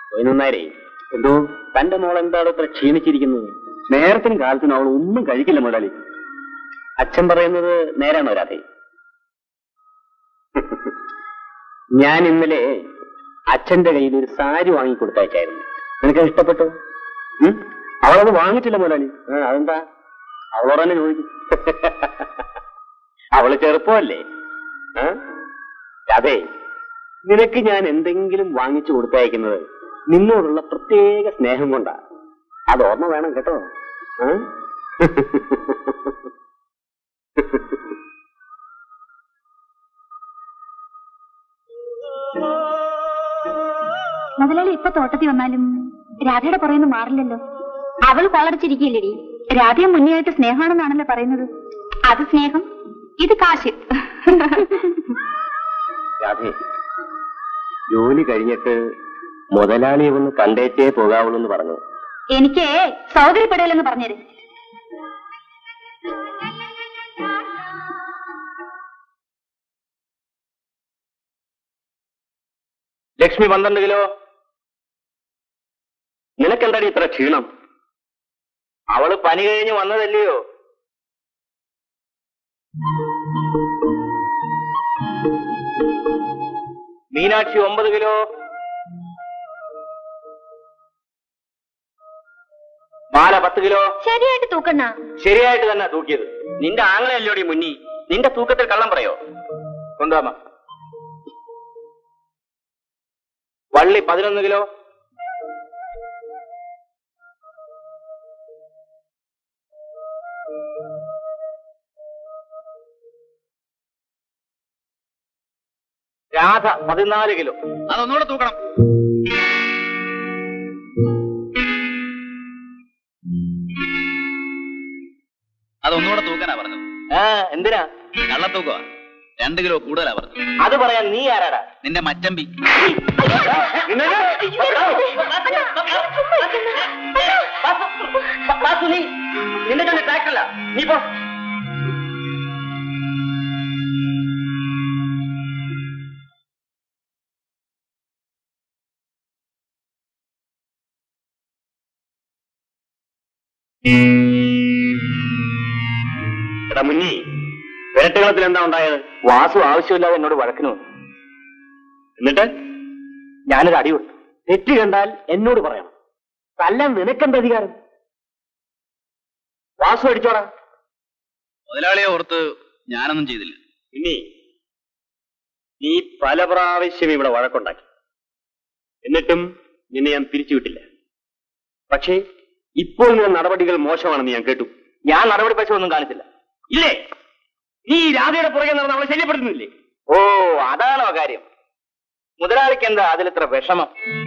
പതിനൊന്നായിരേ എന്തോ തന്റെ മോൾ എന്താണ് ഇത്ര ക്ഷീണിച്ചിരിക്കുന്നത് നേരത്തിനും കാലത്തിനും അവൾ ഒന്നും കഴിക്കില്ല മുതലാളി അച്ഛൻ പറയുന്നത് നേരാണോ രാധേ ഞാൻ ഇന്നലെ അച്ഛന്റെ കയ്യിൽ ഒരു സാരി വാങ്ങി കൊടുത്തയച്ചായിരുന്നു നിനക്ക് ഇഷ്ടപ്പെട്ടോ ഉം? അവളത് വാങ്ങിച്ചില്ല മുതലാളി ആ, അതെന്താ അവളോട് തന്നെ ചോദിക്കും അവള് ചെറുപ്പമല്ലേ ആ? അതെ നിനക്ക് ഞാൻ എന്തെങ്കിലും വാങ്ങിച്ചു കൊടുത്തയക്കുന്നത് നിന്നോടുള്ള പ്രത്യേക സ്നേഹം കൊണ്ടാ അത് ഓർമ്മ വേണം കേട്ടോ ആ? മുതലാളി ഇപ്പൊ തോട്ടത്തിൽ വന്നാലും രാധയുടെ പുറയുന്നു മാറില്ലല്ലോ അവൾ കൊള്ളടിച്ചിരിക്കില്ലടി രാധയെ മുന്നെയായിട്ട് സ്നേഹമാണെന്നാണല്ലോ പറയുന്നത് അത് സ്നേഹം ഇത് കാശ് രാധേ ജോലി കഴിഞ്ഞിട്ട് മുതലാളിയെ ഒന്ന് കണ്ടേച്ചേ പോകാവുള്ളൂ എന്ന് പറഞ്ഞു എനിക്ക് സൗകര്യപ്പെടില്ലെന്ന് പറഞ്ഞേര് ലക്ഷ്മി പന്ത്രണ്ട് കിലോ നിനക്കെന്താടി ഇത്ര ക്ഷീണം അവള് പനി കഴിഞ്ഞ് വന്നതല്ലയോ മീനാക്ഷി ഒമ്പത് കിലോ ബാല പത്ത് കിലോ ശരിയായിട്ട് തൂക്കണ്ണ ശരിയായിട്ട് തന്നെ തൂക്കിയത് നിന്റെ ആങ്ങളയല്ലോടി മുന്നി നിന്റെ തൂക്കത്തിൽ കള്ളം പറയോ കൊണ്ടുവാമ വള്ളി പതിനൊന്ന് കിലോ രാധ പതിനാല് കിലോ അതൊന്നുകൂടെ തൂക്കണം അതൊന്നുകൂടെ തൂക്കാനാ പറഞ്ഞത് ആ എന്തിനാ കള്ളത്തൂക്കമാ രണ്ട് കിലോ കൂടുതലാ പറഞ്ഞത് അത് പറയാൻ നീ ആരാടാ നിന്റെ മച്ചമ്പി നിന്റെ കണ്ണ് ട്രാക്ടറല്ല നീ പോ എടാ മുന്നി വിരട്ടുകളത്തിൽ എന്താ ഉണ്ടായത് വാസു ആവശ്യമില്ലാതെ എന്നോട് വഴക്കിന് വന്നു എന്നിട്ട് ഞാനൊരു അടി കൊടുത്തു തെറ്റ് കണ്ടാൽ എന്നോട് പറയണം തല്ലാൻ നിനക്കെന്ത് അധികാരം വാസു അടിച്ചോടാ മുതലാളിയെ ഓർത്ത് ഞാനൊന്നും ചെയ്തില്ല ഇനി നീ പല പ്രാവശ്യം ഇവിടെ വഴക്കുണ്ടാക്കി എന്നിട്ടും നിന്നെ ഞാൻ പിരിച്ചുവിട്ടില്ല പക്ഷേ ഇപ്പോൾ നിന്ന നടപടികൾ മോശമാണെന്ന് ഞാൻ കേട്ടു ഞാൻ നടപടി പക്ഷെ ഒന്നും കാണിച്ചില്ല ഇല്ലേ നീ ഈ രാധയുടെ പുറകെ നടന്ന് അവളെ ശല്യപ്പെടുത്തുന്നില്ലേ ഓ അതാണോ കാര്യം മുതലാളിക്ക് എന്താ അതിലിത്ര വിഷമം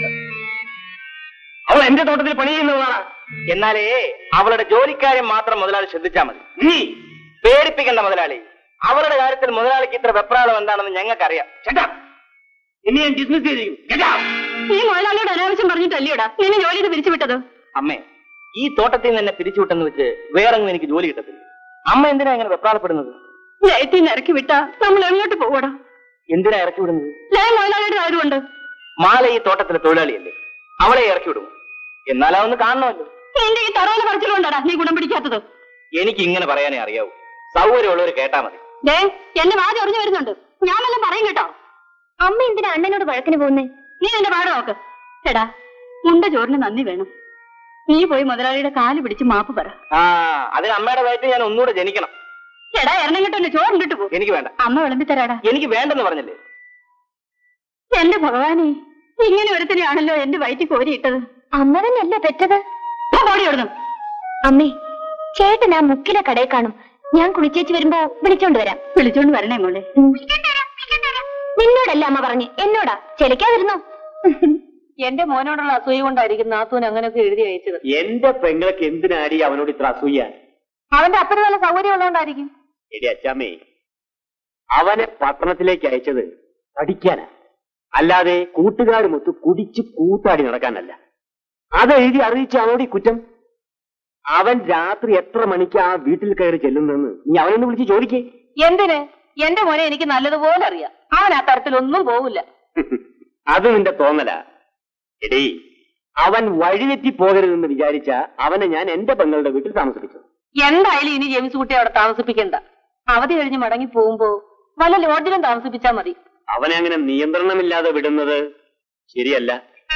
അവൾ എന്റെ തോട്ടത്തിൽ പണി ചെയ്യുന്നതാണ് എന്നാലേ അവളുടെ ജോലിക്കാര്യം മാത്രം മുതലാളി ശ്രദ്ധിച്ചാൽ മതി നീ പേടിപ്പിക്കണ്ട മുതലാളി അവരുടെ കാര്യത്തിൽ മുതലാളിക്ക് ഇത്ര വെപ്രാളം എന്താണെന്ന് ഞങ്ങൾക്കറിയാം ചേട്ടാ ഇനി ഞാൻ ഡിസ്മിസ് ചെയ്തിരിക്കും കേട്ടാ നീ മുതലാളിയോട് അനാവശ്യം പറഞ്ഞിട്ടല്ലയോടാ നിന്നെ ജോലിയിൽ പിരിച്ചുവിട്ടത് അമ്മേ ഈ തോട്ടത്തിൽ നിന്ന് എന്നെ പിരിച്ചുവിട്ടെന്ന് വെച്ച് വേറെങ്ങും എനിക്ക് ജോലി കിട്ടത്തില്ല അമ്മ എന്തിനാ ഇങ്ങനെ വെപ്രാളപ്പെടുന്നത് ലയത്തിൽ നിന്ന് ഇറക്കി വിട്ടാ നമ്മൾ എങ്ങോട്ട് പോവടാ എന്തിനാ ഇറക്കി വിടുന്നത് ലയ മുതലാളിയുടെ ആയതുകൊണ്ട് മാല ഈ തോട്ടത്തിലെ തൊഴിലാളിയല്ലേ അവളെ ഇറക്കി വിടുമോ എന്നാലാ ഒന്ന് കാണണമല്ലോ നിന്റെ ഈ തറയില പറിച്ചിലുകൊണ്ടാടാ നീ ഗുണം പിടിക്കാത്തത് എനിക്ക് ഇങ്ങനെ പറയാനേ അറിയാവൂ സൗകര്യമുള്ളവർ കേട്ടാ മതി ദേ എന്റെ വാതി അറിഞ്ഞു വരുന്നുണ്ട് ഞാൻ വല്ലതും പറയും കേട്ടോ അമ്മ എന്തിനാ അണ്ണനോട് വഴക്കിന് പോകുന്നേ നീ എന്റെ പാട് നോക്ക് എടാ മുണ്ട ചോറിന് നന്ദി വേണം നീ പോയി മുതലാളിയുടെ കാല് പിടിച്ച് മാപ്പ് പറ ആ അതിന് അമ്മയുടെ വയറ്റിൽ ഞാൻ ഒന്നുകൂടെ ജനിക്കണം എടാ എറണാകുളം ചോറിണ്ടിട്ട് പോ എനിക്ക് വേണ്ട അമ്മ വിളമ്പി തരാടാ എനിക്ക് വേണ്ടെന്ന് പറഞ്ഞില്ലേ എന്റെ ഭഗവാനെ ഇങ്ങനെ ഒരുത്തനെയാണല്ലോ എന്റെ വയറ്റിൽ കോരിയിട്ടത് അമ്മ തന്നെയല്ലേ പെറ്റത് ഓടി ഓടുന്നു അമ്മേ ചേട്ടൻ ആ മുക്കിലെ കടയിൽ കാണും ഞാൻ കുളിച്ചേച്ച് വരുമ്പോ വിളിച്ചോണ്ട് വരാം വിളിച്ചോണ്ട് വരണേ മോളെ നിന്നോടല്ല അമ്മ പറഞ്ഞു എന്നോടാ ചെലക്കാതിരുന്നോ എന്റെ മോനോടുള്ള അസൂയ കൊണ്ടായിരിക്കും നാത്തൂൻ അങ്ങനെയൊക്കെ എഴുതി അയച്ചത് എന്റെ പെങ്ങൾക്ക് എന്തിനാടി അവനോട് ഇത്ര അസൂയ അവന്റെ അപ്പന് നല്ല സൗകര്യം ഉള്ളതുകൊണ്ടായിരിക്കും എടി അച്ചാമ്മേ അവനെ പട്ടണത്തിലേക്ക് അയച്ചത് പഠിക്കാനാ അല്ലാതെ കൂട്ടുകാരുമൊത്ത് കുടിച്ച് കൂത്താടി നടക്കാനല്ല അത് എഴുതി അറിയിച്ച അവനോട് ഈ കുറ്റം അവൻ രാത്രി എത്ര മണിക്ക് ആ വീട്ടിൽ കയറി ചെല്ലുന്നെന്ന് നീ അവനൊന്ന് വിളിച്ച് ചോദിക്കേ എന്തിന് എന്റെ മോനെ എനിക്ക് നല്ലതുപോലെ അറിയാം അവൻ ആ തരത്തിലൊന്നും പോവില്ല അത് നിന്റെ തോന്നല എടീ അവൻ വഴിതെറ്റി പോകരുതെന്ന് വിചാരിച്ച അവനെ ഞാൻ എന്റെ പെങ്ങളുടെ വീട്ടിൽ താമസിപ്പിച്ചു എന്തായാലും ഇനി ജെയിംസ് കുട്ടി അവിടെ താമസിപ്പിക്കണ്ട അവധി കഴിഞ്ഞ് മടങ്ങി പോകുമ്പോ വല്ല ലോഡ്ജിലും താമസിപ്പിച്ചാ മതി അവനെ അങ്ങനെ നിയന്ത്രണമില്ലാതെ വിടുന്നത് ശരിയല്ല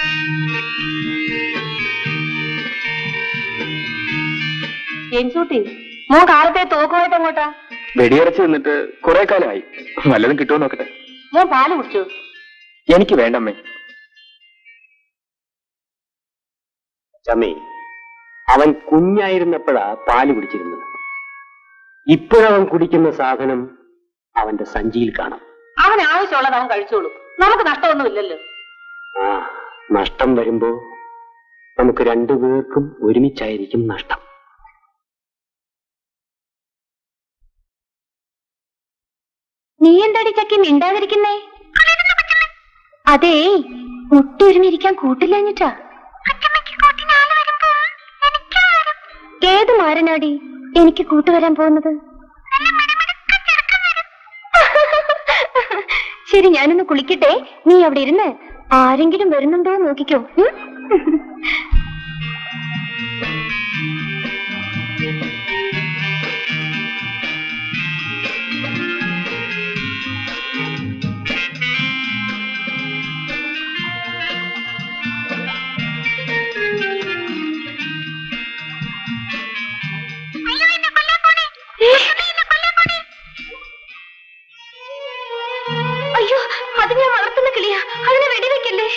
ജെയിംസ് കുട്ടി മോൻ കാലത്തെ തോക്കുമായിട്ട് അങ്ങോട്ടാ വെടിയറച്ച് നിന്നിട്ട് കുറെ കാലമായി വല്ലതും കിട്ടുമോ നോക്കട്ടെ മോൻ പാല് കുടിച്ചു എനിക്ക് വേണ്ടമ്മേ ചമ്മി അവൻ കുഞ്ഞായിരുന്നപ്പോഴാ പാല് കുടിച്ചിരുന്നത് ഇപ്പോഴവൻ കുടിക്കുന്ന സാധനം അവന്റെ സഞ്ചിയിൽ കാണാം അവൻ ആവശ്യമുള്ളത് അവൻ കഴിച്ചോളൂ നമുക്ക് നഷ്ടമൊന്നുമില്ലല്ലോ ആ നഷ്ടം വരുമ്പോ നമുക്ക് രണ്ടുപേർക്കും ഒരുമിച്ചായിരിക്കും നഷ്ടം നീ എന്താടി ചക്കി മിണ്ടാതിരിക്കുന്നേ അതേ മുട്ടി ഒരുമിരിക്കാൻ കൂട്ടില്ലഞ്ഞിട്ടാ ഏത് മാരനാടി എനിക്ക് കൂട്ടുവരാൻ പോകുന്നത് ശരി ഞാനൊന്ന് കുളിക്കട്ടെ നീ അവിടെ ഇരുന്ന് ആരെങ്കിലും വരുന്നുണ്ടോ എന്ന് നോക്കിക്കോ ഉം? അയ്യോ അത് ഞാൻ വളർത്തുന്ന കിളിയാ അതിനെ വെടിവെക്കല്ലേ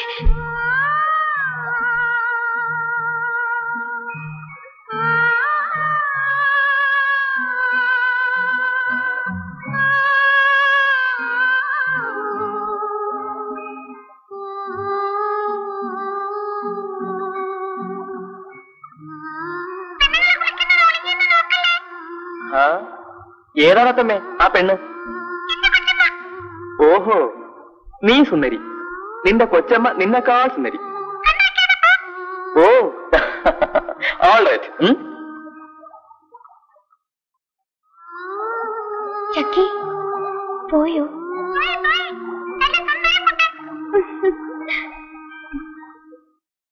ആ ഏതാണത്തമ്മേ ആ പെണ്ണ് ഓഹോ നീ സുന്ദരി നിന്റെ കൊച്ചമ്മ നിന്നെക്കാൾ സുന്ദരി ഓ ഓൾ റൈറ്റ് ചക്കി പോയോ